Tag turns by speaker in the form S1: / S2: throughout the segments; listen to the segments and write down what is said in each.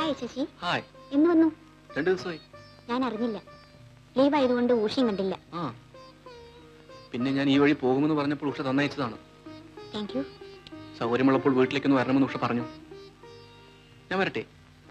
S1: Hi Sasi
S2: hi
S1: എന്ന് വന്നു
S2: രണ്ടു ദിവസമായി
S1: ഞാൻ അറിഞ്ഞില്ല ലീവ് ആയതുകൊണ്ട് ഊഷിയും കണ്ടില്ല
S2: ആ പിന്നെ ഞാൻ ഈ വഴി പോകുമെന്ന് പറഞ്ഞപ്പോൾ ഉഷ തന്നയച്ചതാണ്
S1: താങ്ക് യു
S2: സൗകര്യമുള്ളപ്പോൾ വീട്ടിലേക്കൊന്ന് വരണമെന്ന് ഉഷ പറഞ്ഞു ഞാൻ വരട്ടെ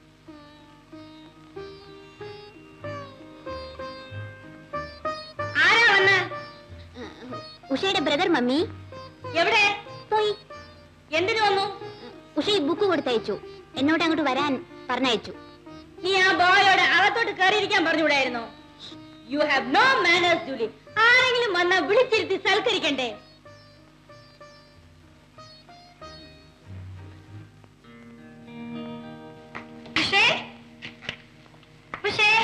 S3: ആരാ വന്ന്
S1: ഉഷയുടെ ബ്രദർ മമ്മി
S3: എവിടെ
S1: പോയി
S3: എന്തിനു വന്നു
S1: ഉഷ ഈ ബുക്ക് കൊടുത്തയച്ചു എന്നോട് അങ്ങോട്ട് വരാൻ പറഞ്ഞയച്ചു
S3: നീ ആ ബോയോട് അകത്തോട്ട് കയറിയിരിക്കാൻ പറഞ്ഞുകൂടായിരുന്നോ you have no manners Julie ആരെങ്കിലും വന്നാൽ വിളിച്ചിരുത്തി സൽക്കരിക്കണ്ടേ ഉഷേ? ഉഷേ?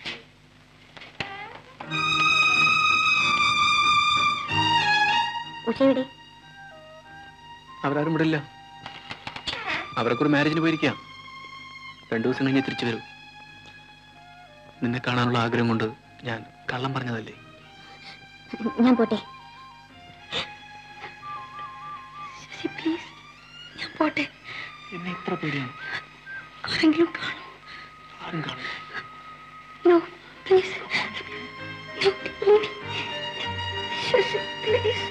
S1: ഉഷയുടെ
S2: അവരാരും വിടില്ല അവരൊക്കെ ഒരു മാരേജിന് പോയിരിക്കാം രണ്ടു ദിവസം കഴിഞ്ഞ് തിരിച്ചു വരും നിന്നെ കാണാനുള്ള ആഗ്രഹം കൊണ്ട് ഞാൻ കള്ളം പറഞ്ഞതല്ലേ
S1: ഞാൻ പോട്ടെ
S3: പ്ലീസ് ഞാൻ പോട്ടെ
S2: എന്നെ ഇത്ര പേടിയാണ്
S3: ആരെങ്കിലും കാണും
S2: ആരും കാണും
S3: നോ പ്ലീസ് പ്ലീസ്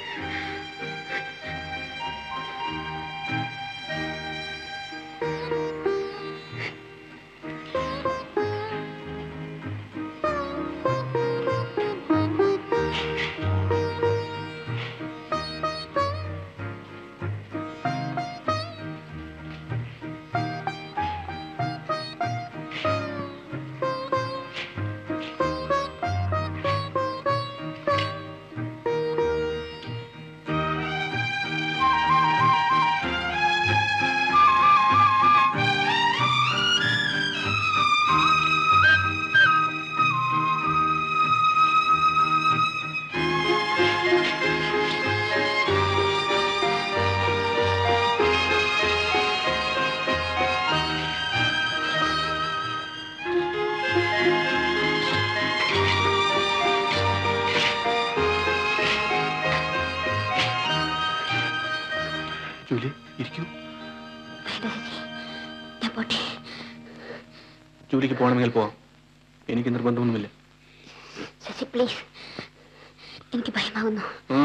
S2: ജൂലി ഇരിക്കൂ
S1: വേണ്ട ശശി ഞാൻ പോട്ടെ
S2: ജോലിക്ക് പോകണമെങ്കിൽ പോവാം എനിക്ക് നിർബന്ധമൊന്നുമില്ല
S1: ശശി പ്ലീസ് എനിക്ക് ഭയമാകുന്നു
S2: ആ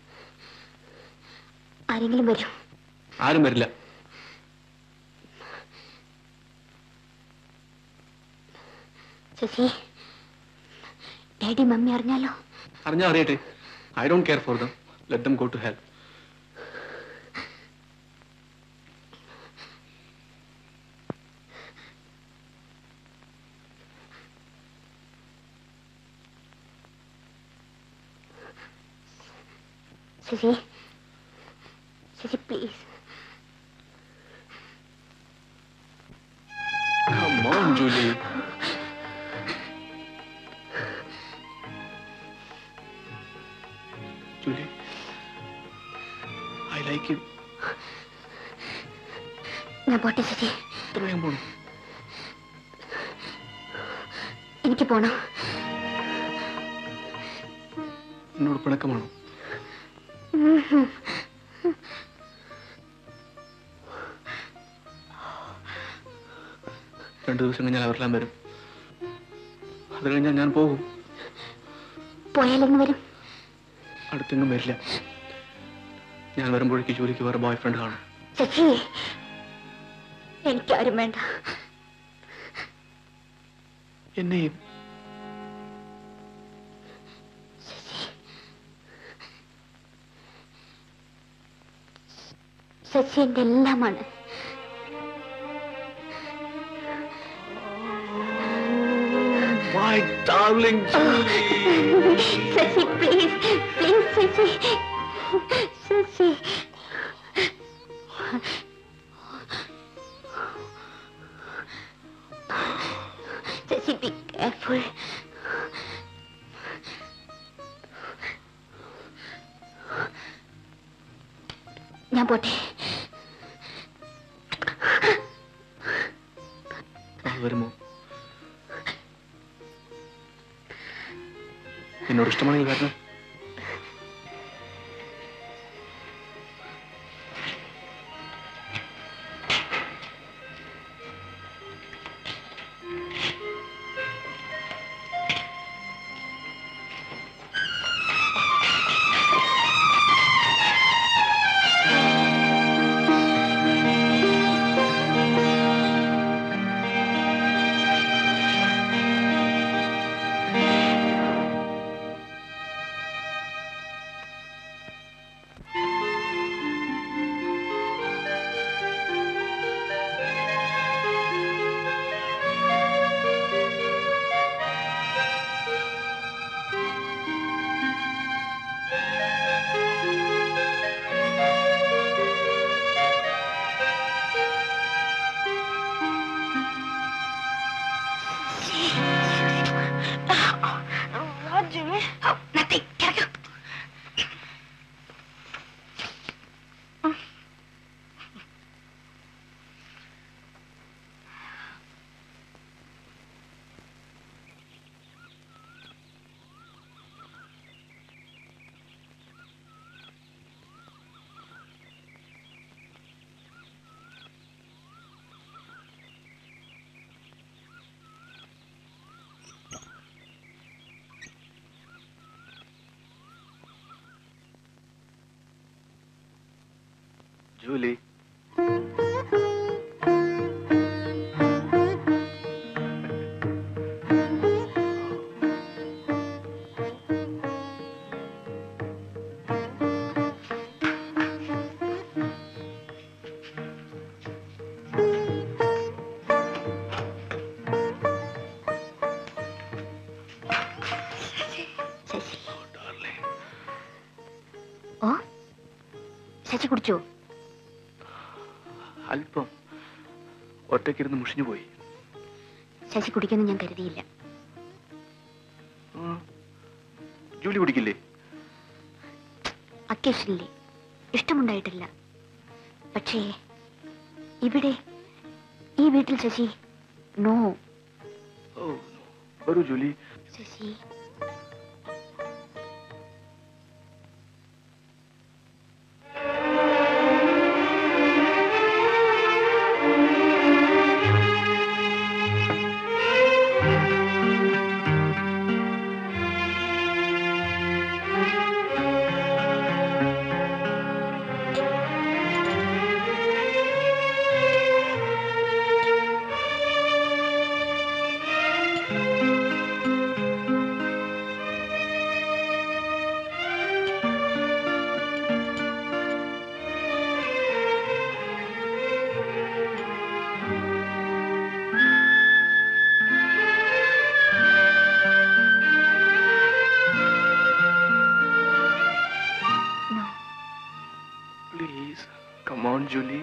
S1: ആരെങ്കിലും വരും
S2: ആരും വരില്ല
S1: ശശി ഡാഡി മമ്മി അറിഞ്ഞാലോ
S2: അറിഞ്ഞാ അറിയട്ടെ I don't care for them let them go to help
S1: Shashi Shashi please
S2: Come on, Julie. Julie, I like you.
S1: ഞാൻ പോട്ടെ ശശി
S2: എത്ര വേഗം പോണം
S1: എനിക്ക് പോണം
S2: എന്നോട് പിണക്കമാണോ രണ്ടു ദിവസം കഴിഞ്ഞാൽ അവരെല്ലാം വരും അത് കഴിഞ്ഞാൽ ഞാൻ പോകും
S1: പോയാലെന്ന് വരും
S2: അടുത്തെങ്ങും വരില്ല ഞാൻ വരുമ്പോഴേക്ക് ജോലിക്ക് വേറെ ബോയ് ഫ്രണ്ട് കാണും
S1: ശശി എനിക്കാരും വേണ്ട
S2: എന്നെയും
S1: ശശി എന്റെ എല്ലാമാണ്
S2: My darling Julie.
S1: Shashi please please Shashi Shashi Shashi be careful ഞാൻ പോട്ടെ
S2: അത് വരുമോ എന്നോട് ഇഷ്ടമാണെങ്കിൽ വരണം Julie
S1: Shashi
S2: darling.
S1: Oh Shashi കുടിച്ചോ
S2: അല്പം ഒറ്റയ്ക്കിരുന്ന് മുഷിഞ്ഞു പോയി
S1: ശശി കുടിക്കുന്നു ഞാൻ കരുതിയില്ല
S2: ആ. ജൂലി കുടിക്കില്ലേ
S1: അക്കേഷനിലെ ഇഷ്ടമുണ്ടായിട്ടില്ല പക്ഷേ ഇവിടെ ഈ വീട്ടിൽ ശശി നോ
S2: ഓ വരൂ Julie
S1: Shashi no
S2: please come on Julie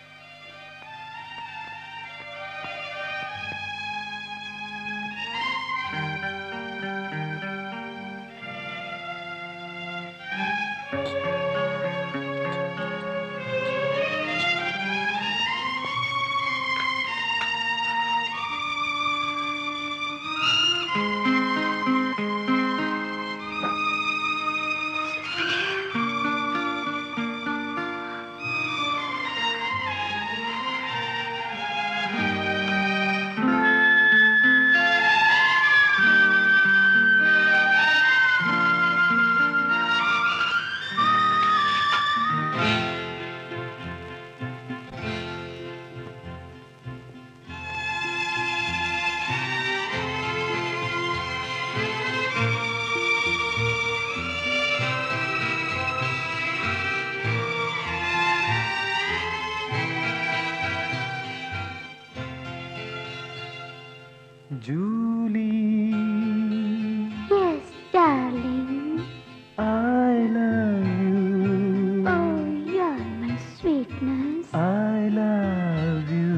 S4: Julie,
S1: yes darling
S4: I love you.
S1: Oh you are my sweetness
S4: I love you.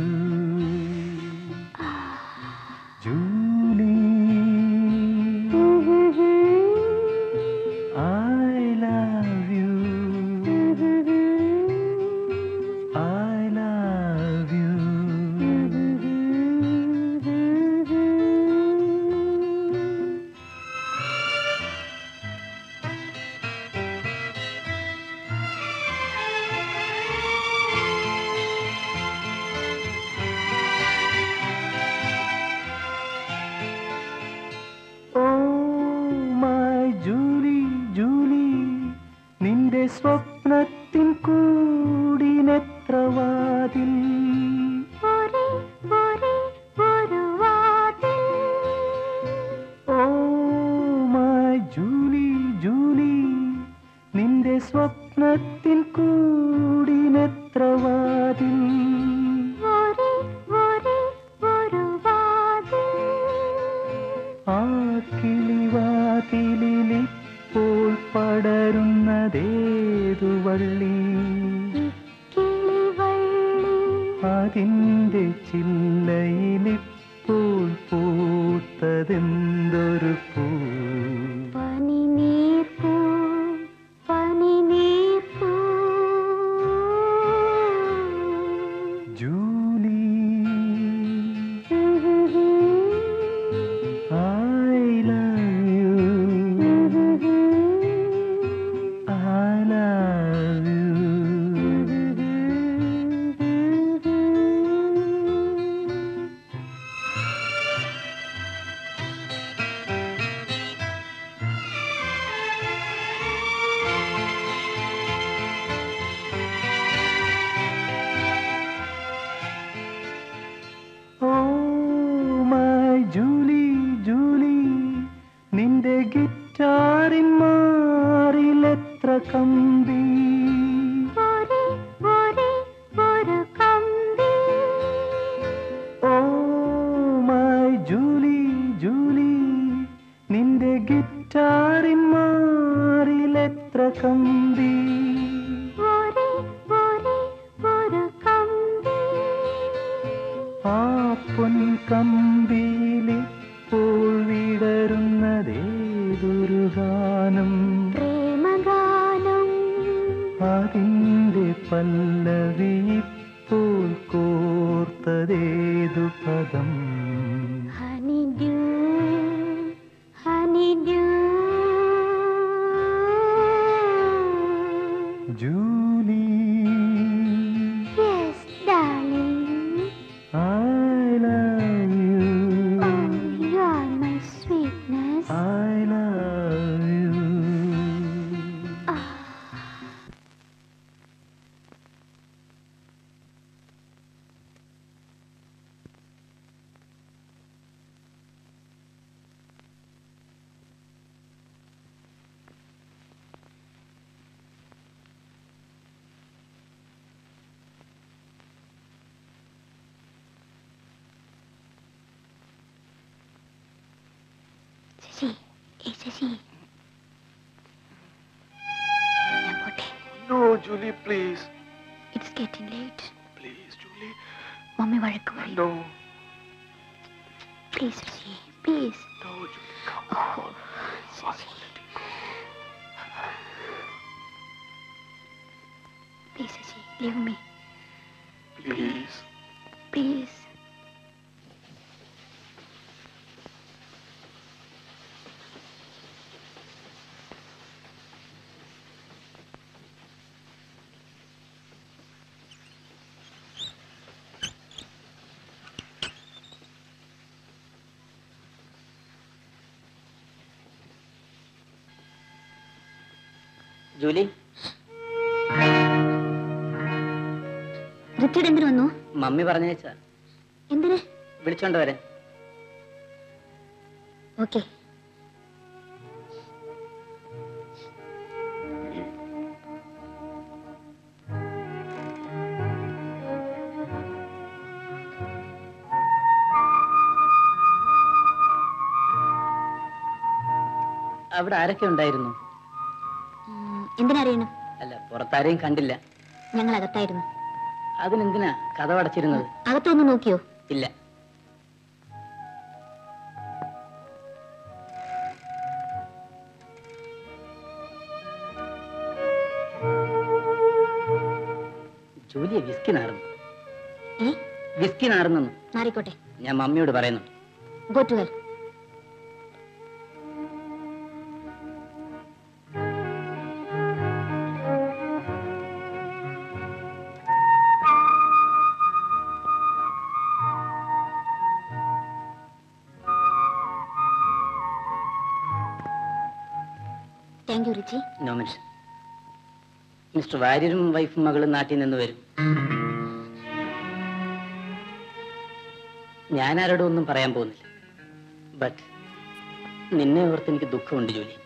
S4: Julie, I love you. I love you. Oh my Julie Julie നിന്റെ സ്വപ്നത്തിൻ കൂടിനെത്ര വാതിൽ
S1: ഒരേ ഒരേ ഒരു വാതിൽ
S4: ഓ my Julie Julie നിന്റെ സ്വപ്നത്തിൻ കൂടിനെത്ര വാതിൽ
S1: ഒരേ ഒരേ ഒരു വാതിൽ
S4: ആ കിളിവാതിലിപ്പോൾ പടരുന്നതേതു വള്ളി
S1: കിളിവള്ളി
S4: അതിൻ്റെ ചില്ലയിലിപ്പോൾ പൂത്തതെന്തൊരു പൂ
S1: പനിനീർപ്പൂ പനിനീർപ്പൂ
S4: Julie I love you. I love you. കമ്പി
S1: ഒരേ ഒരേ ഒരു കമ്പി
S4: ഓ മൈ ജൂലി ജൂലി നിന്റെ ഗിറ്റാറിൻ മാറിലെത്ര കമ്പി
S1: ഒരേ ഒരേ ഒരു കമ്പി
S4: ആ പൊൻ കമ്പിയിലിപ്പോൾ വിടരുന്നതേതൊരു ഗാനം
S1: പ്രേമഗാനം
S4: അതിൻ്റെ പല്ലവി ഇപ്പോൾ കോർത്തതേതു പദം
S1: honeydew honeydew
S4: Julie
S1: yes darling
S4: I love you.
S1: Oh, you are my sweetness.
S4: I love you.
S1: Shashi ഏ ശശി ഞാൻ പോട്ടെ
S2: no Julie please
S1: it's getting late
S2: please Julie
S1: mummy വഴക്ക് പറയും
S2: no
S1: please Shashi please
S2: no Julie
S1: Shashi please Shashi leave me
S2: please
S1: please
S5: Julie
S1: Richard എന്തിനു വന്നു
S5: mummy പറഞ്ഞേച്ച
S1: എന്തിന്
S5: വിളിച്ചോണ്ട് വരാൻ
S1: ഓക്കെ
S5: അവിടെ ആരൊക്കെ ഉണ്ടായിരുന്നു
S1: എന്തിനറിയണം
S5: അല്ല പുറത്താരെയും കണ്ടില്ല
S1: ഞങ്ങൾ അകത്തായിരുന്നു
S5: അതിനെന്തിനാ കഥ അടച്ചിരുന്നത്
S1: അകത്തൊന്ന് നോക്കിയോ
S5: ഇല്ല ജൂലിയെ വിസ്കി നാറുന്നു
S1: ഏ
S5: വിസ്കി നാറുന്നു
S1: മാറിക്കോട്ടെ
S5: ഞാൻ മമ്മിയോട് പറയുന്നു
S1: go to well thank you Richie
S5: no mention mister വാര്യരും വൈഫും മകളും നാട്ടിൽ നിന്ന് വരും ഞാൻ ആരോടും ഒന്നും പറയാൻ പോകുന്നില്ല ബട്ട് നിന്നെ ഓർത്ത് എനിക്ക് ദുഃഖമുണ്ട് ജോലി